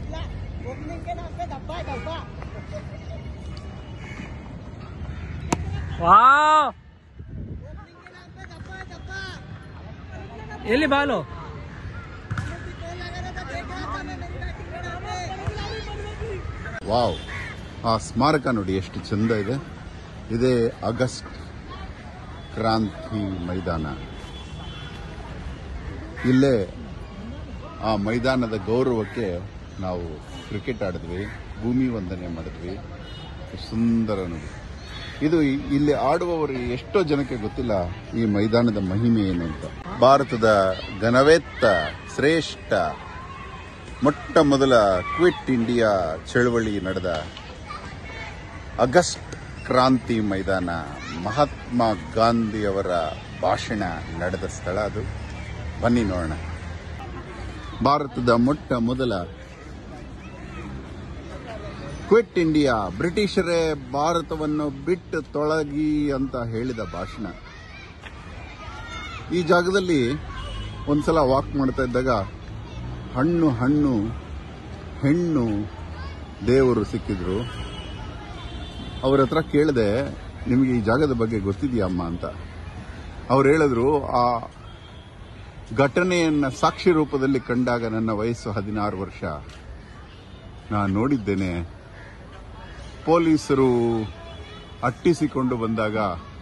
wow ಎಲ್ಲಿ Balu wow ಆ ಸ್ಮಾರಕ ನೋಡಿ ಎಷ್ಟು ಚಂದ ಇದೆ ಇದೇ ಆಗಸ್ಟ್ ಕ್ರಾಂತಿ ಮೈದಾನ ಇಲ್ಲೇ ಆ ಮೈದಾನದ ಗೌರವಕ್ಕೆ ನಾವು ಕ್ರಿಕೆಟ್ ಆಡಿದ್ವಿ ಭೂಮಿ ವಂದನೆ ಮಾಡಿದ್ವಿ ಸುಂದರ ನೋಡಿ ಇದು ಇ- ಇಲ್ಲಿ ಆಡುವವರು ಎಷ್ಟೋ ಜನಕ್ಕೆ ಗೊತ್ತಿಲ್ಲ ಈ ಮೈದಾನದ ಮಹಿಮೆ ಏನು ಅಂತ ಭಾರತದ ಘನವೆತ್ತ ಶ್ರೇಷ್ಠ ಮೊಟ್ಟ ಮೊದಲ ಕ್ವಿಟ್ ಇಂಡಿಯಾ ಚಳವಳಿ ನಡೆದ ಆಗಸ್ಟ್ ಕ್ರಾಂತಿ ಮೈದಾನ ಮಹಾತ್ಮ ಗಾಂಧಿಯವರ ಭಾಷಣ ನಡೆದ ಸ್ಥಳ ಅದು ಬನ್ನಿ ನೋಡೋಣ ಭಾರತದ ಮೊಟ್ಟ ಮೊದಲ ಕ್ವಿಟ್ ಇಂಡಿಯಾ ಬ್ರಿಟಿಷರೇ ಭಾರತವನ್ನು ಬಿಟ್ಟು ತೊಳಗಿ ಅಂತ ಹೇಳಿದ ಭಾಷಣ ಈ ಜಾಗದಲ್ಲಿ ಒಂದ್ಸಲ ವಾಕ್ ಮಾಡ್ತಾ ಇದ್ದಾಗ ಹಣ್ಣು ಹಣ್ಣು ಹೆಣ್ಣು ದೇವರು ಸಿಕ್ಕಿದ್ರು ಅವ್ರ ಹತ್ರ ಕೇಳಿದೆ ನಿಮಗೆ ಈ ಜಾಗದ ಬಗ್ಗೆ ಗೊತ್ತಿದೆಯಾ ಅಮ್ಮ ಅಂತ ಅವ್ರು ಹೇಳಿದ್ರು ಆ ಘಟನೆಯನ್ನ ಸಾಕ್ಷಿ ರೂಪದಲ್ಲಿ ಕಂಡಾಗ ನನ್ನ ವಯಸ್ಸು ಹದಿನಾರು ವರ್ಷ ನಾನು ನೋಡಿದ್ದೇನೆ ಪೊಲೀಸರು ಅಟ್ಟಿಸಿಕೊಂಡು ಬಂದಾಗ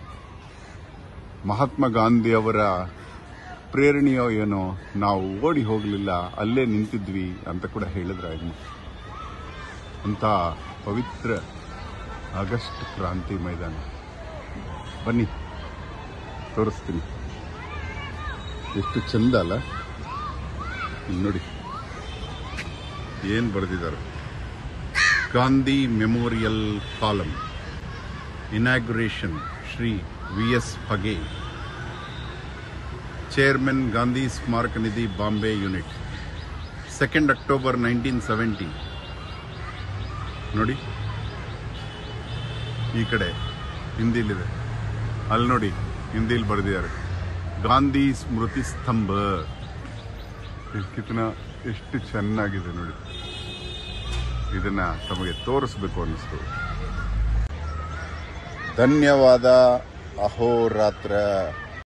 ಮಹಾತ್ಮ ಗಾಂಧಿ ಅವರ ಪ್ರೇರಣೆಯೋ ಏನೋ ನಾವು ಓಡಿ ಹೋಗಲಿಲ್ಲ ಅಲ್ಲೇ ನಿಂತಿದ್ವಿ ಅಂತ ಕೂಡ ಹೇಳಿದ್ರ ಅಂತ ಪವಿತ್ರ ಆಗಸ್ಟ್ ಕ್ರಾಂತಿ ಮೈದಾನ ಬನ್ನಿ ತೋರಿಸ್ತೀನಿ ಎಷ್ಟು ಚಂದ ಅಲ್ಲ ಇಲ್ಲಿ ನೋಡಿ ಏನ್ ಬರೆದಿದ್ದಾರೆ Gandhi memorial column inauguration Shri V S ಫಗೆ chairman Gandhi Smarak Nidhi Bombay unit second October nineteen seventy ನೋಡಿ ಈ ಕಡೆ ಹಿಂದಿಲಿದೆ ಅಲ್ಲಿ ನೋಡಿ ಹಿಂದಿಲಿ ಬರೆದಿದ್ದಾರೆ ಗಾಂಧಿ ಸ್ಮೃತಿ ಸ್ತಂಭ ಕಿತನ ಎಷ್ಟು ಚೆನ್ನಾಗಿದೆ ನೋಡಿ ಇದನ್ನ ತಮಗೆ ತೋರಿಸ್ಬೇಕು ಅನ್ನಿಸ್ತು ಧನ್ಯವಾದ ಅಹೋರಾತ್ರ